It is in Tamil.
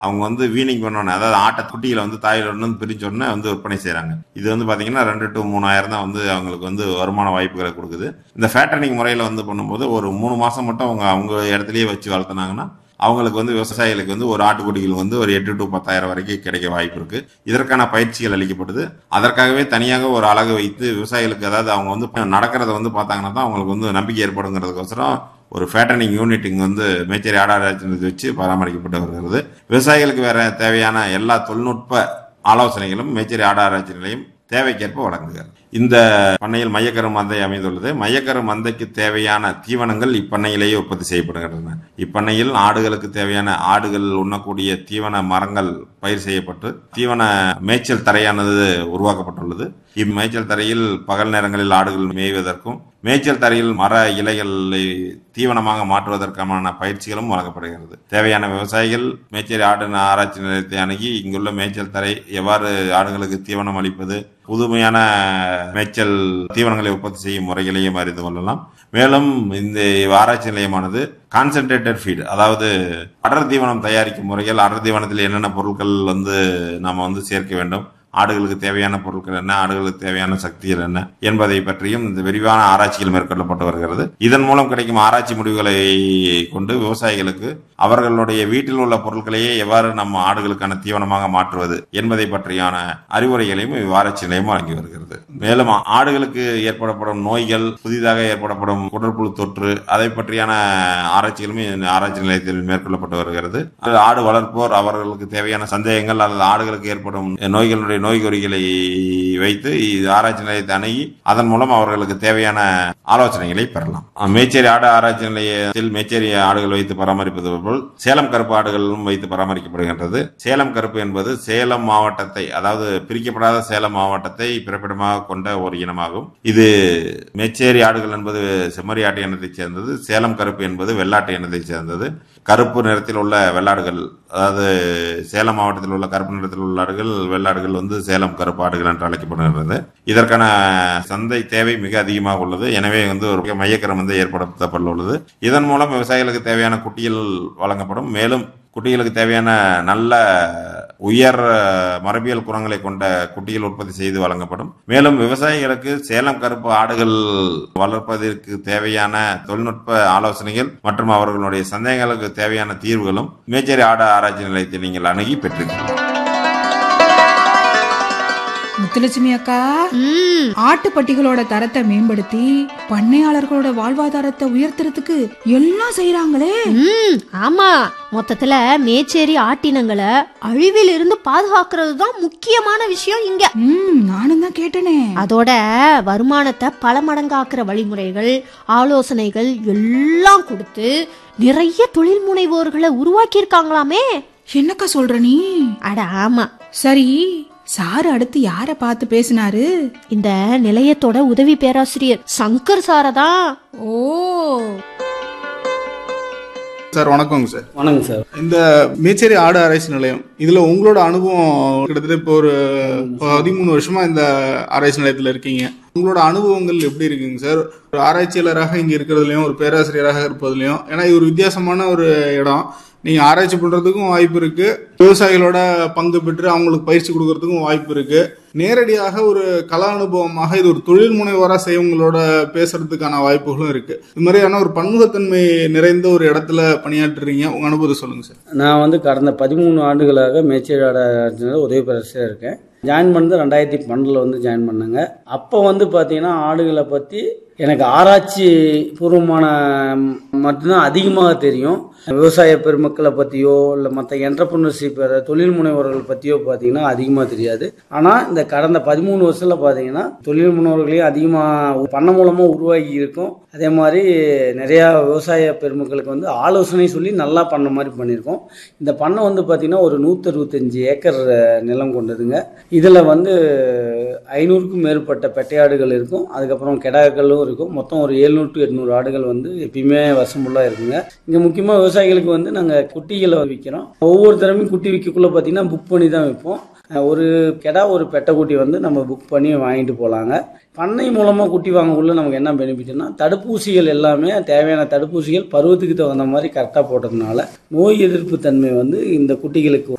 அவங்க வந்து வீனிங் பண்ணோன்னே அதாவது ஆட்டை குட்டியில வந்து தாயிலிருந்து வந்து பிரிஞ்ச உடனே வந்து விற்பனை செய்றாங்க இது வந்து பாத்தீங்கன்னா ரெண்டு டு மூணாயிரம் தான் வந்து அவங்களுக்கு வந்து வருமான வாய்ப்புகளை கொடுக்குது இந்த ஃபேட்டர்னிங் முறையில் வந்து பண்ணும்போது ஒரு மூணு மாசம் மட்டும் அவங்க அவங்க இடத்துலயே வச்சு வளர்த்துனாங்கன்னா அவங்களுக்கு வந்து விவசாயிகளுக்கு வந்து ஒரு ஆட்டுக்குட்டிகள் வந்து ஒரு எட்டு டு பத்தாயிரம் வரைக்கும் கிடைக்க வாய்ப்பு இருக்கு இதற்கான பயிற்சிகள் அளிக்கப்படுது அதற்காகவே தனியாக ஒரு அழகு வைத்து விவசாயிகளுக்கு அதாவது அவங்க வந்து நடக்கிறத வந்து பார்த்தாங்கன்னா தான் அவங்களுக்கு வந்து நம்பிக்கை ஏற்படுங்கிறதுக்கோசரம் ஒரு ஃபேட்டனிங் யூனிட் இங்கே வந்து மேச்சேரி ஆடாராய்ச்சி வச்சு பராமரிக்கப்பட்டு வருகிறது விவசாயிகளுக்கு வேற தேவையான எல்லா தொழில்நுட்ப ஆலோசனைகளும் மேச்சேரி ஆடாராய்ச்சி நிலையம் தேவைக்கேற்ப வழங்குகிறது இந்த பண்ணையில் மையக்கரு மந்தை அமைந்துள்ளது மையக்கரு மந்தைக்கு தேவையான தீவனங்கள் இப்பண்ணையிலேயே உற்பத்தி செய்யப்படுகின்றன இப்பண்ணையில் ஆடுகளுக்கு தேவையான ஆடுகள் உண்ணக்கூடிய தீவன மரங்கள் பயிர் செய்யப்பட்டு தீவன மேய்ச்சல் தரையானது உருவாக்கப்பட்டுள்ளது இம்மேய்ச்சல் தரையில் பகல் நேரங்களில் ஆடுகள் மேய்வதற்கும் மேய்ச்சல் தரையில் மர இலைகளை தீவனமாக மாற்றுவதற்கான பயிற்சிகளும் வழங்கப்படுகிறது தேவையான விவசாயிகள் மேய்ச்சல் ஆடு ஆராய்ச்சி நிலையத்தை அணுகி இங்குள்ள மேய்ச்சல் தரை எவ்வாறு ஆடுகளுக்கு தீவனம் அளிப்பது புதுமையான மேய்ச்சல் தீவனங்களை உற்பத்தி செய்யும் முறைகளையும் அறிந்து கொள்ளலாம் மேலும் இந்த ஆராய்ச்சி நிலையமானது கான்சென்ட்ரேட்டட் ஃபீட் அதாவது அடர் தீவனம் தயாரிக்கும் முறைகள் அடர் தீவனத்தில் என்னென்ன பொருட்கள் வந்து நாம வந்து சேர்க்க வேண்டும் ஆடுகளுக்கு தேவையான பொருட்கள் என்ன ஆடுகளுக்கு தேவையான சக்திகள் என்ன என்பதை பற்றியும் இந்த விரிவான ஆராய்ச்சிகள் மேற்கொள்ளப்பட்டு வருகிறது இதன் மூலம் கிடைக்கும் ஆராய்ச்சி முடிவுகளை கொண்டு விவசாயிகளுக்கு அவர்களுடைய வீட்டில் உள்ள பொருட்களையே எவ்வாறு நம்ம ஆடுகளுக்கான தீவனமாக மாற்றுவது என்பதை பற்றியான அறிவுரைகளையும் இவ்வாராய்ச்சி நிலையம் வழங்கி வருகிறது மேலும் ஆடுகளுக்கு ஏற்படப்படும் நோய்கள் புதிதாக ஏற்படப்படும் குடற்புழு தொற்று அதை பற்றியான ஆராய்ச்சிகளும் இந்த ஆராய்ச்சி நிலையத்தில் மேற்கொள்ளப்பட்டு வருகிறது அது ஆடு வளர்ப்போர் அவர்களுக்கு தேவையான சந்தேகங்கள் அல்லது ஆடுகளுக்கு ஏற்படும் நோய்களுடைய நோய் குறிகளை வைத்து இது ஆராய்ச்சி நிலையத்தை அணுகி அதன் மூலம் அவர்களுக்கு தேவையான ஆலோசனைகளை பெறலாம் மேச்சேரி ஆடு ஆராய்ச்சி நிலையத்தில் மேச்சேரி ஆடுகள் வைத்து பராமரிப்பது போல் சேலம் கருப்பு ஆடுகளும் வைத்து பராமரிக்கப்படுகின்றது சேலம் கருப்பு என்பது சேலம் மாவட்டத்தை அதாவது பிரிக்கப்படாத சேலம் மாவட்டத்தை பிறப்பிடமாக கொண்ட ஒரு இனமாகும் இது மேச்சேரி ஆடுகள் என்பது செம்மறி ஆட்டு இனத்தைச் சேர்ந்தது சேலம் கருப்பு என்பது வெள்ளாட்டு இனத்தைச் சேர்ந்தது கருப்பு நிறத்தில் உள்ள வெள்ளாடுகள் அதாவது சேலம் மாவட்டத்தில் உள்ள கருப்பு நிறத்தில் உள்ள ஆடுகள் வெள்ளாடுகள் வந்து சேலம் கருப்பு ஆடுகள் என்று அழைக்கப்படுகிறது இதற்கான சந்தை தேவை மிக அதிகமாக உள்ளது எனவே வந்து ஒரு மையக்கரம் வந்து ஏற்படுத்தப்பட்டுள்ளது இதன் மூலம் விவசாயிகளுக்கு தேவையான குட்டிகள் வழங்கப்படும் மேலும் குட்டிகளுக்கு தேவையான நல்ல உயர் மரபியல் குணங்களை கொண்ட குட்டிகள் உற்பத்தி செய்து வழங்கப்படும் மேலும் விவசாயிகளுக்கு சேலம் கருப்பு ஆடுகள் வளர்ப்பதற்கு தேவையான தொழில்நுட்ப ஆலோசனைகள் மற்றும் அவர்களுடைய சந்தேகங்களுக்கு தேவையான தீர்வுகளும் மேச்சேரி ஆடு ஆராய்ச்சி நிலையத்தில் நீங்கள் அணுகி பெற்றிருக்கிறீர்கள் முத்துலட்சுமி அக்கா ம் ஆட்டுப்பட்டிகளோட தரத்தை மேம்படுத்தி பண்ணையாளர்களோட வாழ்வாதாரத்தை உயர்த்துறதுக்கு எல்லாம் செய்யறாங்களே ம் ஆமா மொத்தத்துல மேச்சேரி ஆட்டினங்களை அழிவில் இருந்து பாதுகாக்கிறது தான் முக்கியமான விஷயம் இங்க ம் நானும் தான் கேட்டனே அதோட வருமானத்தை பல மடங்காக்குற வழிமுறைகள் ஆலோசனைகள் எல்லாம் கொடுத்து நிறைய தொழில் முனைவோர்களை உருவாக்கி இருக்காங்களாமே என்னக்கா சொல்ற நீ அட ஆமா சரி சாரு அடுத்து யார பார்த்து பேசினாரு இந்த நிலையத்தோட உதவி பேராசிரியர் சங்கர் சாரை தான் ஓ சார் வணக்கங்க சார் வணக்கம் சார் இந்த மேச்சேரி ஆடு ஆராய்ச்சி நிலையம் இதுல உங்களோட அனுபவம் கிட்டத்தட்ட இப்போ ஒரு பதிமூணு வருஷமா இந்த ஆராய்ச்சி நிலையத்துல இருக்கீங்க உங்களோட அனுபவங்கள் எப்படி இருக்குங்க சார் ஒரு ஆராய்ச்சியாளராக இங்க இருக்கிறதுலயும் ஒரு பேராசிரியராக இருப்பதுலயும் ஏன்னா இது ஒரு வித்தியாசமான ஒரு இடம் நீங்க ஆராய்ச்சி பண்றதுக்கும் வாய்ப்பு இருக்கு விவசாயிகளோட பங்கு பெற்று அவங்களுக்கு பயிற்சி கொடுக்கறதுக்கும் வாய்ப்பு இருக்கு நேரடியாக ஒரு கலா அனுபவமாக இது ஒரு தொழில் முனைவோரா செய்யவங்களோட பேசுறதுக்கான வாய்ப்புகளும் இருக்கு இது மாதிரியான ஒரு பன்முகத்தன்மை நிறைந்த ஒரு இடத்துல பணியாற்றுறீங்க உங்க அனுபவத்தை சொல்லுங்க சார் நான் வந்து கடந்த பதிமூணு ஆண்டுகளாக மேச்சேரியோட உதவி பேராசிரியர் இருக்கேன் ஜாயின் பண்ணது ரெண்டாயிரத்தி பன்னெண்டில் வந்து ஜாயின் பண்ணேங்க அப்போ வந்து பார்த்தீங்கன்னா ஆடுகளை பற்றி எனக்கு ஆராய்ச்சி பூர்வமான மட்டும்தான் அதிகமாக தெரியும் விவசாய பெருமக்களை பற்றியோ இல்லை மற்ற என்டர்பிரினர்ஷிப் தொழில் முனைவோர்கள் பற்றியோ பார்த்தீங்கன்னா அதிகமாக தெரியாது ஆனால் இந்த கடந்த பதிமூணு வருஷத்தில் பார்த்தீங்கன்னா தொழில் முனைவோர்களையும் அதிகமாக பண்ண மூலமாக உருவாகி இருக்கும் அதே மாதிரி நிறையா விவசாய பெருமக்களுக்கு வந்து ஆலோசனை சொல்லி நல்லா பண்ண மாதிரி பண்ணியிருக்கோம் இந்த பண்ணை வந்து பார்த்திங்கன்னா ஒரு நூற்றறுபத்தஞ்சு ஏக்கர் நிலம் கொண்டதுங்க இதில் வந்து ஐநூறுக்கும் மேற்பட்ட பெட்டையாடுகள் இருக்கும் அதுக்கப்புறம் கெடாக்களும் இருக்கும் மொத்தம் ஒரு எழுநூறு டு எட்நூறு ஆடுகள் வந்து எப்பயுமே வருஷம் ஃபுல்லாக இருக்குங்க இங்கே முக்கியமாக விவசாயிகளுக்கு வந்து நாங்கள் குட்டிகளை விற்கிறோம் ஒவ்வொரு தடவையும் குட்டி விற்கக்குள்ள பார்த்தீங்கன்னா புக் பண்ணி தான் விற்போம் அஹ் ஒரு கெடா ஒரு பெட்டை குட்டி வந்து நம்ம புக் பண்ணி வாங்கிட்டு போகலாங்க பண்ணை மூலமாக குட்டி வாங்கக்குள்ள நமக்கு என்ன பெனிஃபிட்னா தடுப்பூசிகள் எல்லாமே தேவையான தடுப்பூசிகள் பருவத்துக்கு தகுந்த மாதிரி கரெக்டாக போட்டதுனால நோய் எதிர்ப்பு தன்மை வந்து இந்த குட்டிகளுக்கு